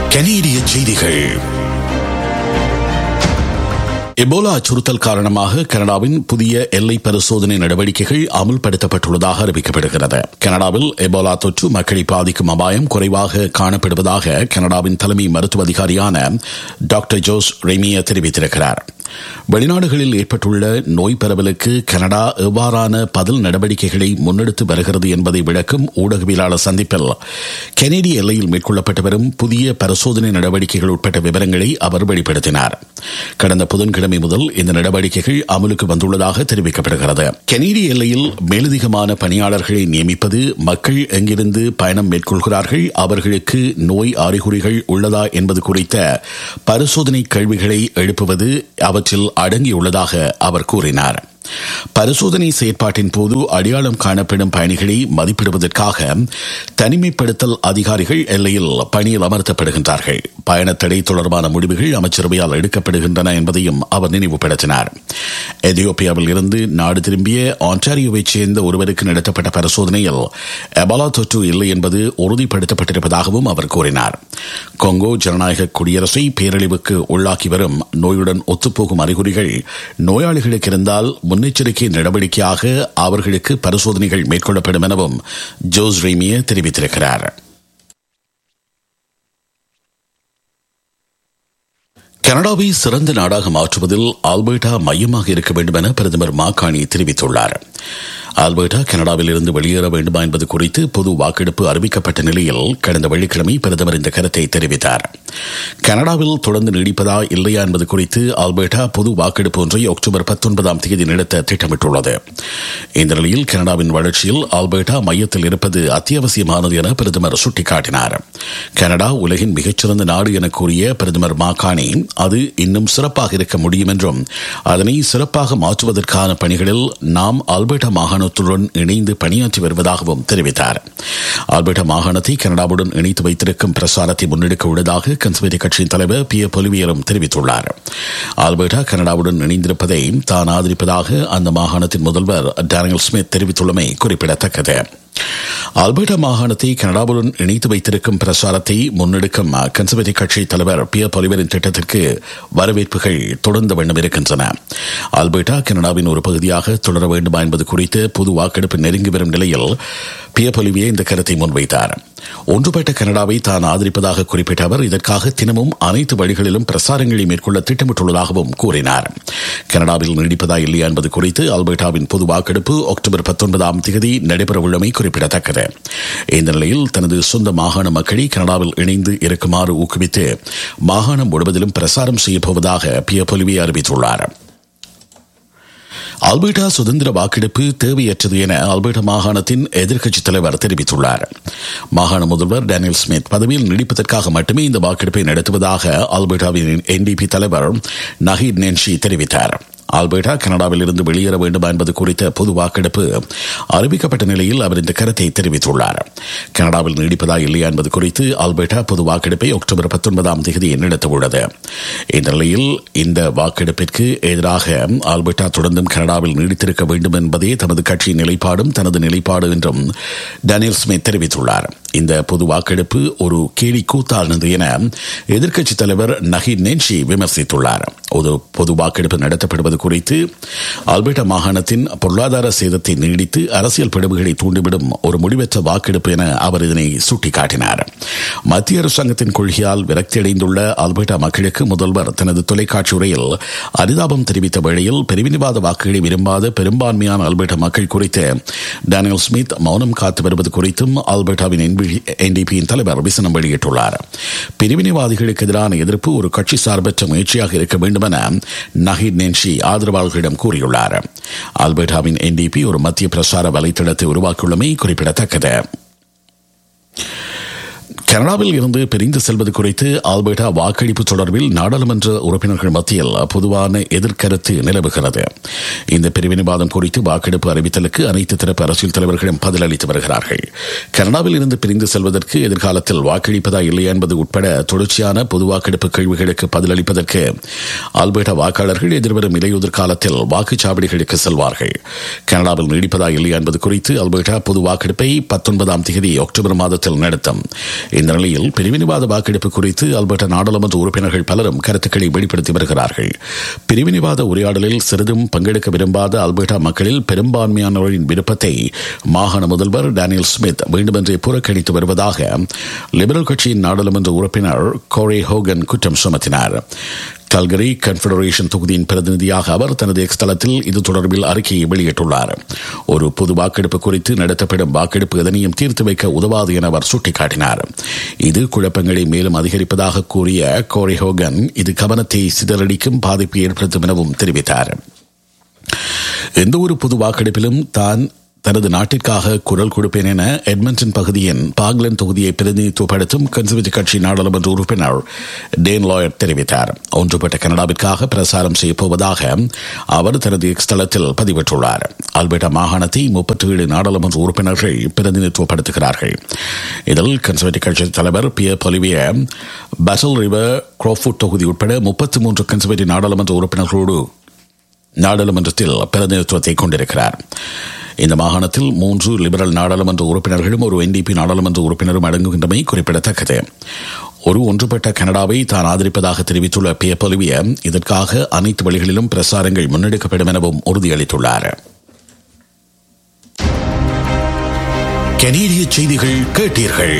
கனேடிய செய்திகள் எபோலா அச்சுறுத்தல் காரணமாக கனடாவின் புதிய எல்லை பரிசோதனை நடவடிக்கைகள் அமுல்படுத்தப்பட்டுள்ளதாக அறிவிக்கப்படுகிறது கனடாவில் எபோலா தொற்று மக்களை பாதிக்கும் அபாயம் குறைவாக காணப்படுவதாக கனடாவின் தலைமை மருத்துவ அதிகாரியான டாக்டர் ஜோஸ் ரெமியா தெரிவித்திருக்கிறார் வெளிநாடுகளில் ஏற்பட்டுள்ள நோய் பரவலுக்கு கனடா எவ்வாறான பதில் நடவடிக்கைகளை முன்னெடுத்து வருகிறது என்பதை விளக்கும் ஊடகவியலாளர் சந்திப்பில் கனேடிய எல்லையில் மேற்கொள்ளப்பட்டு வரும் புதிய பரிசோதனை நடவடிக்கைகள் உட்பட்ட விவரங்களை அவர் வெளிப்படுத்தினார் கடந்த புதன்கிழமை முதல் இந்த நடவடிக்கைகள் அமலுக்கு வந்துள்ளதாக தெரிவிக்கப்படுகிறது கனேடிய எல்லையில் மேலதிகமான பணியாளர்களை நியமிப்பது மக்கள் எங்கிருந்து பயணம் மேற்கொள்கிறார்கள் அவர்களுக்கு நோய் அறிகுறிகள் உள்ளதா என்பது குறித்த பரிசோதனை கேள்விகளை எழுப்புவது அவற்றில் அடங்கியுள்ளதாக அவர் கூறினார் பரிசோதனை செயற்பாட்டின் போது அடையாளம் காணப்படும் பயணிகளை மதிப்பிடுவதற்காக தனிமைப்படுத்தல் அதிகாரிகள் எல்லையில் பணியில் அமர்த்தப்படுகின்றார்கள் பயண தடை தொடர்பான முடிவுகள் அமைச்சரவையால் எடுக்கப்படுகின்றன என்பதையும் அவர் நினைவுபடுத்தினார் எதியோப்பியாவில் இருந்து நாடு திரும்பிய ஆன்டாரியோவைச் சேர்ந்த ஒருவருக்கு நடத்தப்பட்ட பரிசோதனையில் எபாலா தொற்று இல்லை என்பது உறுதிப்படுத்தப்பட்டிருப்பதாகவும் அவர் கூறினார் கொங்கோ ஜனநாயக குடியரசை பேரழிவுக்கு உள்ளாக்கி வரும் நோயுடன் ஒத்துப்போகும் அறிகுறிகள் நோயாளிகளுக்கு இருந்தால் முன்னெச்சரிக்கை நடவடிக்கையாக அவர்களுக்கு பரிசோதனைகள் மேற்கொள்ளப்படும் எனவும் ஜோஸ் ரீமிய தெரிவித்திருக்கிறார் கனடாவை சிறந்த நாடாக மாற்றுவதில் ஆல்பர்டா மையமாக இருக்க வேண்டும் என பிரதமர் மாகாணி தெரிவித்துள்ளார் ஆல்பர்டா கனடாவில் இருந்து வெளியேற வேண்டுமா என்பது குறித்து பொது வாக்கெடுப்பு அறிவிக்கப்பட்ட நிலையில் கடந்த வெள்ளிக்கிழமை பிரதமர் இந்த கருத்தை தெரிவித்தார் கனடாவில் தொடர்ந்து நீடிப்பதா இல்லையா என்பது குறித்து ஆல்பர்டா பொது வாக்கெடுப்பு ஒன்றை அக்டோபர் பத்தொன்பதாம் தேதி நடத்த திட்டமிட்டுள்ளது இந்த நிலையில் கனடாவின் வளர்ச்சியில் ஆல்பர்டா மையத்தில் இருப்பது அத்தியாவசியமானது என பிரதமர் சுட்டிக்காட்டினார் கனடா உலகின் மிகச்சிறந்த நாடு என கூறிய பிரதமர் மாகாணி அது இன்னும் சிறப்பாக இருக்க முடியும் என்றும் அதனை சிறப்பாக மாற்றுவதற்கான பணிகளில் நாம் ஆல்பர்டா மாகாணத்துடன் இணைந்து பணியாற்றி வருவதாகவும் தெரிவித்தார் ஆல்பர்டா மாகாணத்தை கனடாவுடன் இணைத்து வைத்திருக்கும் பிரசாரத்தை முன்னெடுக்க உள்ளதாக கன்சர்வேட்டிவ் கட்சியின் தலைவர் பி ஏ பொலிவியரும் தெரிவித்துள்ளார் ஆல்பர்டா கனடாவுடன் இணைந்திருப்பதை தான் ஆதரிப்பதாக அந்த மாகாணத்தின் முதல்வர் டேனியல் ஸ்மித் தெரிவித்துள்ளமை குறிப்பிடத்தக்கது ஆல்பர்டா மாகாணத்தை கனடாவுடன் இணைத்து வைத்திருக்கும் பிரசாரத்தை முன்னெடுக்கும் கன்சர்வேட்டிவ் கட்சி தலைவர் பி பொலிவரின் திட்டத்திற்கு வரவேற்புகள் தொடர்ந்த வண்ணம் இருக்கின்றன ஆல்பர்டா கனடாவின் ஒரு பகுதியாக தொடர வேண்டுமா என்பது குறித்து பொது வாக்கெடுப்பு நெருங்கி வரும் நிலையில் பி பொலிவியே இந்த கருத்தை முன்வைத்தார் ஒன்றுபட்ட கனடாவை தான் ஆதரிப்பதாக குறிப்பிட்ட அவர் இதற்காக தினமும் அனைத்து வழிகளிலும் பிரசாரங்களை மேற்கொள்ள திட்டமிட்டுள்ளதாகவும் கூறினார் கனடாவில் நீடிப்பதா இல்லையா என்பது குறித்து ஆல்பர்டாவின் பொது வாக்கெடுப்பு அக்டோபர் பத்தொன்பதாம் தேதி நடைபெறவுள்ளமை குறிப்பிடத்தக்கது இந்த நிலையில் தனது சொந்த மாகாண மக்களை கனடாவில் இணைந்து இருக்குமாறு ஊக்குவித்து மாகாணம் முழுவதிலும் பிரசாரம் செய்யப்போவதாக பிய பொலிவி அறிவித்துள்ளார் ஆல்பர்டா சுதந்திர வாக்கெடுப்பு தேவையற்றது என ஆல்பர்டா மாகாணத்தின் எதிர்க்கட்சித் தலைவர் தெரிவித்துள்ளார் மாகாண முதல்வர் டேனியல் ஸ்மித் பதவியில் நீடிப்பதற்காக மட்டுமே இந்த வாக்கெடுப்பை நடத்துவதாக ஆல்பர்டாவின் என்டிபி தலைவர் நஹீத் நென்ஷி தெரிவித்தார் ஆல்பர்டா கனடாவில் இருந்து வெளியேற வேண்டுமா என்பது குறித்த பொது வாக்கெடுப்பு அறிவிக்கப்பட்ட நிலையில் அவர் இந்த கருத்தை தெரிவித்துள்ளார் கனடாவில் நீடிப்பதா இல்லையா என்பது குறித்து ஆல்பர்டா பொது வாக்கெடுப்பை அக்டோபர் பத்தொன்பதாம் தேதி நடத்தவுள்ளது இந்த நிலையில் இந்த வாக்கெடுப்பிற்கு எதிராக ஆல்பர்டா தொடர்ந்தும் கனடாவில் நீடித்திருக்க வேண்டும் என்பதே தமது கட்சியின் நிலைப்பாடும் தனது நிலைப்பாடு என்றும் டேனியல் ஸ்மித் தெரிவித்துள்ளார் இந்த பொது வாக்கெடுப்பு ஒரு கேலி கூத்தானது என எதிர்க்கட்சித் தலைவர் நஹீத் நென்ஷி விமர்சித்துள்ளார் ஒரு பொது வாக்கெடுப்பு நடத்தப்படுவது குறித்து ஆல்பர்டா மாகாணத்தின் பொருளாதார சேதத்தை நீடித்து அரசியல் பிளவுகளை தூண்டிவிடும் ஒரு முடிவற்ற வாக்கெடுப்பு என அவர் இதனை சுட்டிக்காட்டினார் மத்திய அரசாங்கத்தின் கொள்கையால் விரக்தியடைந்துள்ள ஆல்பர்டா மக்களுக்கு முதல்வர் தனது தொலைக்காட்சி உரையில் அரிதாபம் தெரிவித்த வேளையில் பிரிவினைவாத வாக்குகளை விரும்பாத பெரும்பான்மையான ஆல்பர்டா மக்கள் குறித்து டேனியல் ஸ்மித் மௌனம் காத்து வருவது குறித்தும் ஆல்பர்டாவின் என்டிபியின் தலைவர் விசனம் வெளியிட்டுள்ளார் பிரிவினைவாதிகளுக்கு எதிரான எதிர்ப்பு ஒரு கட்சி சார்பற்ற முயற்சியாக இருக்க வேண்டும் என நஹீத் நென்ஷி ஆதரவாளர்களிடம் கூறியுள்ளார் ஆல்பர்டாவின் என்டிபி ஒரு மத்திய பிரசார வலைத்தளத்தை உருவாக்கியுள்ளமை குறிப்பிடத்தக்கது கனடாவில் இருந்து பிரிந்து செல்வது குறித்து ஆல்பர்டா வாக்களிப்பு தொடர்பில் நாடாளுமன்ற உறுப்பினர்கள் மத்தியில் பொதுவான எதிர்கருத்து நிலவுகிறது இந்த பிரிவினைவாதம் குறித்து வாக்கெடுப்பு அறிவித்தலுக்கு அனைத்து தரப்பு அரசியல் தலைவர்களும் பதிலளித்து வருகிறார்கள் கனடாவில் இருந்து பிரிந்து செல்வதற்கு எதிர்காலத்தில் வாக்களிப்பதா இல்லையா என்பது உட்பட தொடர்ச்சியான பொது வாக்கெடுப்பு கேள்விகளுக்கு பதிலளிப்பதற்கு ஆல்பர்டா வாக்காளர்கள் எதிர்வரும் இலையுதிர் காலத்தில் வாக்குச்சாவடிகளுக்கு செல்வார்கள் கனடாவில் நீடிப்பதா இல்லையா என்பது குறித்து ஆல்பர்டா பொது வாக்கெடுப்பை பத்தொன்பதாம் தேதி அக்டோபர் மாதத்தில் நடத்தும் இந்த நிலையில் பிரிவினைவாத வாக்கெடுப்பு குறித்து அல்பர்டா நாடாளுமன்ற உறுப்பினர்கள் பலரும் கருத்துக்களை வெளிப்படுத்தி வருகிறார்கள் பிரிவினைவாத உரையாடலில் சிறிதும் பங்கெடுக்க விரும்பாத அல்பர்டா மக்களில் பெரும்பான்மையானவரின் விருப்பத்தை மாகாண முதல்வர் டேனியல் ஸ்மித் வேண்டுமென்றே புறக்கணித்து வருவதாக லிபரல் கட்சியின் நாடாளுமன்ற உறுப்பினர் கோரே ஹோகன் குற்றம் சுமத்தினார் கல்கரி கன்ஃபெடரேஷன் தொகுதியின் பிரதிநிதியாக அவர் தனது எக்ஸ் தளத்தில் இது தொடர்பில் அறிக்கையை வெளியிட்டுள்ளார் ஒரு பொது வாக்கெடுப்பு குறித்து நடத்தப்படும் வாக்கெடுப்பு எதனையும் தீர்த்து வைக்க உதவாது என அவர் சுட்டிக்காட்டினார் இது குழப்பங்களை மேலும் அதிகரிப்பதாக கூறிய கோரி ஹோகன் இது கவனத்தை சிதறடிக்கும் பாதிப்பை ஏற்படுத்தும் எனவும் தெரிவித்தார் எந்த ஒரு பொது வாக்கெடுப்பிலும் தான் தனது நாட்டிற்காக குரல் கொடுப்பேன் என எட்மண்டன் பகுதியின் பாக்லன் தொகுதியை பிரதிநிதித்துவப்படுத்தும் கன்சர்வேட்டிவ் கட்சி நாடாளுமன்ற உறுப்பினர் டேன் லாயர் தெரிவித்தார் ஒன்றுபட்ட கனடாவிற்காக பிரசாரம் செய்யப்போவதாக அவர் தனது எக்ஸ் தளத்தில் பதிவிட்டுள்ளார் ஆல்பர்டா மாகாணத்தை முப்பத்தி ஏழு நாடாளுமன்ற உறுப்பினர்கள் பிரதிநிதித்துவப்படுத்துகிறார்கள் இதில் கன்சர்வேட்டிவ் கட்சி தலைவர் Pierre Poilievre Battle River Crowfoot தொகுதி உட்பட முப்பத்தி மூன்று கன்சர்வேட்டிவ் நாடாளுமன்ற உறுப்பினர்களோடு நாடாளுமன்றத்தில் பிரதிநிதித்துவத்தை கொண்டிருக்கிறார் இந்த மாகாணத்தில் மூன்று லிபரல் நாடாளுமன்ற உறுப்பினர்களும் ஒரு என்டிபி நாடாளுமன்ற உறுப்பினரும் அடங்குகின்றமை குறிப்பிடத்தக்கது ஒரு ஒன்றுபட்ட கனடாவை தான் ஆதரிப்பதாக தெரிவித்துள்ள பே பொலிவிய இதற்காக அனைத்து வழிகளிலும் பிரசாரங்கள் முன்னெடுக்கப்படும் எனவும் உறுதியளித்துள்ளார் கனேடிய செய்திகள் கேட்டீர்கள்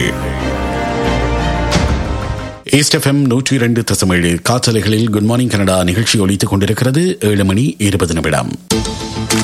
ஈஸ்ட் எஃப்எம் நூற்றி இரண்டு தசமேழு காற்றலைகளில் குட் மார்னிங் கனடா நிகழ்ச்சி ஒலித்துக் கொண்டிருக்கிறது ஏழு மணி இருபது நிமிடம்